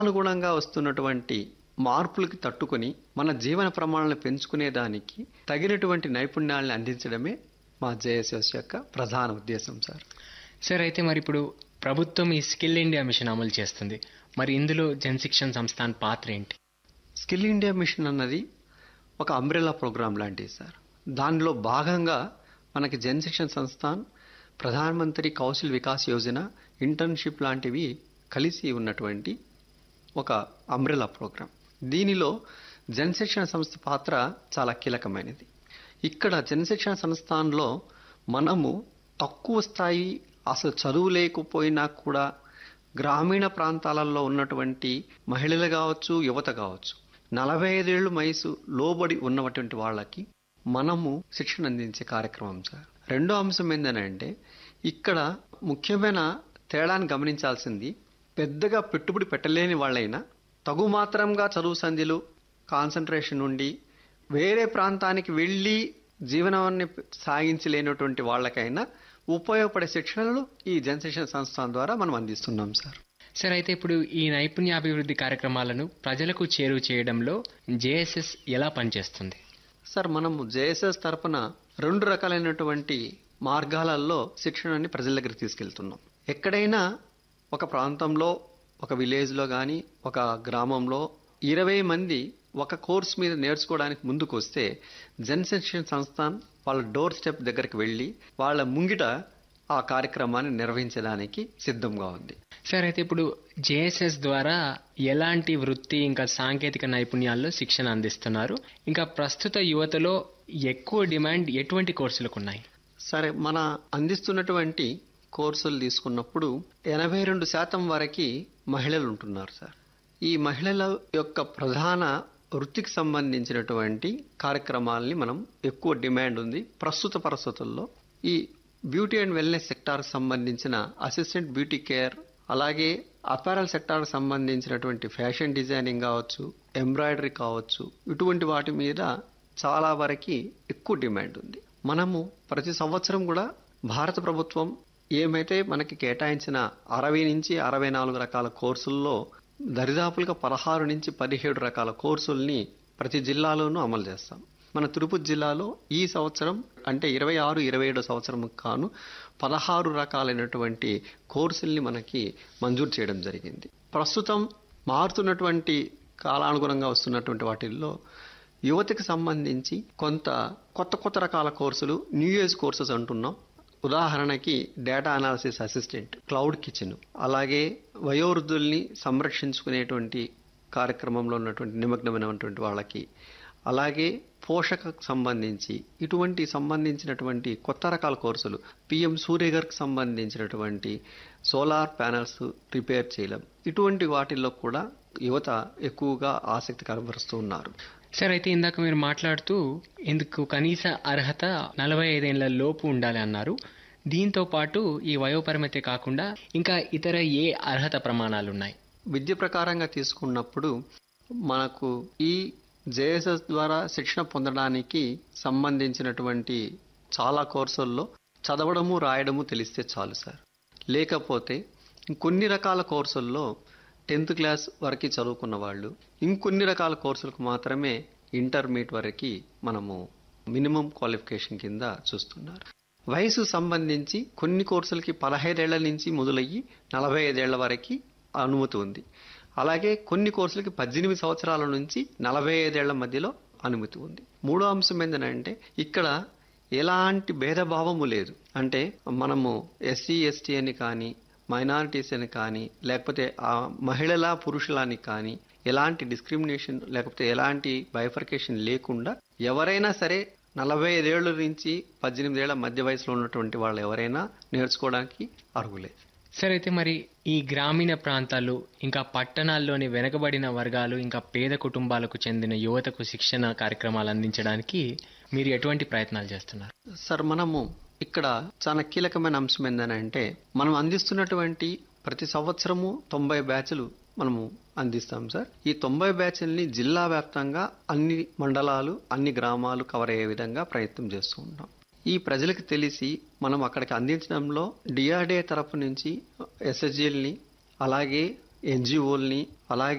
అనుగుణంగా వస్తున్నటువంటి మార్పులకి తట్టుకొని మన జీవన ప్రమాణాలను పెంచుకునేదానికి తగినటువంటి నైపుణ్యాలను అందించడమే మా జేఎస్ఎస్ యొక్క ప్రధాన ఉద్దేశం సార్ సార్ అయితే మరి ఇప్పుడు ప్రభుత్వం ఈ స్కిల్ ఇండియా మిషన్ అమలు చేస్తుంది మరి ఇందులో జనశిక్షణ సంస్థాన్ పాత్ర ఏంటి స్కిల్ ఇండియా మిషన్ అన్నది ఒక అంబ్రెలా ప్రోగ్రామ్ లాంటిది సార్ దానిలో భాగంగా మనకి జనశిక్షణ సంస్థాన్ ప్రధానమంత్రి కౌశల్ వికాస్ యోజన ఇంటర్న్షిప్ లాంటివి కలిసి ఉన్నటువంటి ఒక అంబ్రెలా ప్రోగ్రామ్ దీనిలో జనశిక్షణ సంస్థ పాత్ర చాలా కీలకమైనది ఇక్కడ జనశిక్షణ సంస్థాన్లో మనము తక్కువ స్థాయి అసలు చదువు లేకపోయినా కూడా గ్రామీణ ప్రాంతాలలో ఉన్నటువంటి మహిళలు కావచ్చు యువత కావచ్చు నలభై ఐదేళ్లు వయసు లోబడి ఉన్నటువంటి వాళ్ళకి మనము శిక్షణ అందించే కార్యక్రమం సార్ రెండో అంశం ఏంటంటే ఇక్కడ ముఖ్యమైన తేడాన్ని గమనించాల్సింది పెద్దగా పెట్టుబడి పెట్టలేని వాళ్ళైనా తగు మాత్రంగా చదువు సంధ్యలు కాన్సన్ట్రేషన్ ఉండి వేరే ప్రాంతానికి వెళ్ళి జీవనాన్ని సాగించలేనటువంటి వాళ్ళకైనా ఉపయోగపడే శిక్షణలు ఈ జనశిక్షణ సంస్థ ద్వారా మనం అందిస్తున్నాం సార్ సార్ అయితే ఇప్పుడు ఈ నైపుణ్యాభివృద్ధి కార్యక్రమాలను ప్రజలకు చేరువ చేయడంలో జేఎస్ఎస్ ఎలా పనిచేస్తుంది సార్ మనము జేఎస్ఎస్ తరపున రెండు రకాలైనటువంటి మార్గాలలో శిక్షణని ప్రజల దగ్గరికి తీసుకెళ్తున్నాం ఎక్కడైనా ఒక ప్రాంతంలో ఒక విలేజ్లో కానీ ఒక గ్రామంలో ఇరవై మంది ఒక కోర్స్ మీద నేర్చుకోవడానికి ముందుకు వస్తే జనశిక్షణ సంస్థాన్ వాళ్ళ డోర్ స్టెప్ దగ్గరికి వెళ్ళి వాళ్ళ ముంగిట ఆ కార్యక్రమాన్ని నిర్వహించడానికి సిద్ధంగా ఉంది సార్ అయితే ఇప్పుడు జేఎస్ఎస్ ద్వారా ఎలాంటి వృత్తి ఇంకా సాంకేతిక నైపుణ్యాల్లో శిక్షణ అందిస్తున్నారు ఇంకా ప్రస్తుత యువతలో ఎక్కువ డిమాండ్ ఎటువంటి కోర్సులకు ఉన్నాయి సరే మన అందిస్తున్నటువంటి కోర్సులు తీసుకున్నప్పుడు ఎనభై రెండు శాతం వరకు మహిళలు ఉంటున్నారు సార్ ఈ మహిళల యొక్క ప్రధాన వృత్తికి సంబంధించినటువంటి కార్యక్రమాలని మనం ఎక్కువ డిమాండ్ ఉంది ప్రస్తుత పరిస్థితుల్లో ఈ బ్యూటీ అండ్ వెల్నెస్ సెక్టార్కి సంబంధించిన అసిస్టెంట్ బ్యూటీ కేర్ అలాగే అపారల్ సెక్టార్కి సంబంధించినటువంటి ఫ్యాషన్ డిజైనింగ్ కావచ్చు ఎంబ్రాయిడరీ కావచ్చు ఇటువంటి వాటి మీద చాలా వరకు ఎక్కువ డిమాండ్ ఉంది మనము ప్రతి సంవత్సరం కూడా భారత ప్రభుత్వం ఏమైతే మనకి కేటాయించిన అరవై నుంచి అరవై నాలుగు రకాల కోర్సుల్లో దరిదాపులుగా పదహారు నుంచి పదిహేడు రకాల కోర్సుల్ని ప్రతి జిల్లాలోనూ అమలు చేస్తాం మన తిరుపతి జిల్లాలో ఈ సంవత్సరం అంటే ఇరవై ఆరు ఇరవై ఏడు సంవత్సరం కాను పదహారు రకాలైనటువంటి కోర్సుల్ని మనకి మంజూరు చేయడం జరిగింది ప్రస్తుతం మారుతున్నటువంటి కాలానుగుణంగా వస్తున్నటువంటి వాటిల్లో యువతకి సంబంధించి కొంత కొత్త కొత్త రకాల కోర్సులు న్యూ ఏజ్ కోర్సెస్ అంటున్నాం ఉదాహరణకి data analysis assistant cloud kitchen అలాగే వయోవృద్ధుల్ని సంరక్షించుకునేటువంటి కార్యక్రమంలో ఉన్నటువంటి నిమగ్నమైనటువంటి వాళ్ళకి అలాగే పోషకకు సంబంధించి ఇటువంటి సంబంధించినటువంటి కొత్త రకాల కోర్సులు పిఎం సూర్యగర్కి సంబంధించినటువంటి సోలార్ ప్యానల్స్ రిపేర్ చేయడం ఇటువంటి వాటిల్లో కూడా యువత ఎక్కువగా ఆసక్తి కనబరుస్తూ ఉన్నారు సార్ అయితే ఇందాక మీరు మాట్లాడుతూ ఇందుకు కనీస అర్హత నలభై ఐదేళ్ల లోపు ఉండాలి అన్నారు దీంతో పాటు ఈ వయోపరిమితి కాకుండా ఇంకా ఇతర ఏ అర్హత ప్రమాణాలు ఉన్నాయి విద్య ప్రకారంగా తీసుకున్నప్పుడు మనకు ఈ జేఎస్ఎస్ ద్వారా శిక్షణ పొందడానికి సంబంధించినటువంటి చాలా కోర్సుల్లో చదవడము రాయడము తెలిస్తే చాలు సార్ లేకపోతే కొన్ని రకాల కోర్సుల్లో టెన్త్ క్లాస్ వరకు చదువుకున్న వాళ్ళు ఇంకొన్ని రకాల కోర్సులకు మాత్రమే ఇంటర్మీడియట్ వరకు మనము మినిమం క్వాలిఫికేషన్ కింద చూస్తున్నారు వయసు సంబంధించి కొన్ని కోర్సులకి పదహైదేళ్ల నుంచి మొదలయ్యి నలభై ఐదేళ్ల వరకు అనుమతి ఉంది అలాగే కొన్ని కోర్సులకి పద్దెనిమిది సంవత్సరాల నుంచి నలభై ఐదేళ్ల మధ్యలో అనుమతి ఉంది మూడో అంశం ఏంటంటే ఇక్కడ ఎలాంటి భేదభావము లేదు అంటే మనము ఎస్సీ ఎస్టీ అని కానీ మైనారిటీస్ అని కానీ లేకపోతే ఆ మహిళల పురుషులని కానీ ఎలాంటి డిస్క్రిమినేషన్ లేకపోతే ఎలాంటి బైఫర్కేషన్ లేకుండా ఎవరైనా సరే నలభై ఐదేళ్ల నుంచి పద్దెనిమిది ఏళ్ల మధ్య వయసులో ఉన్నటువంటి వాళ్ళు ఎవరైనా నేర్చుకోవడానికి అర్హులే సార్ అయితే మరి ఈ గ్రామీణ ప్రాంతాలు ఇంకా పట్టణాల్లోని వెనకబడిన వర్గాలు ఇంకా పేద కుటుంబాలకు చెందిన యువతకు శిక్షణ కార్యక్రమాలు అందించడానికి మీరు ఎటువంటి ప్రయత్నాలు చేస్తున్నారు సార్ మనము ఇక్కడ చాలా కీలకమైన అంశం ఏంటంటే మనం అందిస్తున్నటువంటి ప్రతి సంవత్సరము తొంభై బ్యాచ్లు మనము అందిస్తాం సార్ ఈ తొంభై బ్యాచ్ల్ని జిల్లా వ్యాప్తంగా అన్ని మండలాలు అన్ని గ్రామాలు కవర్ అయ్యే విధంగా ప్రయత్నం చేస్తూ ఉంటాం ఈ ప్రజలకు తెలిసి మనం అక్కడికి అందించడంలో డిఆర్డిఏ తరపు నుంచి ఎస్ఎస్జీల్ని అలాగే ఎన్జిఓల్ని అలాగే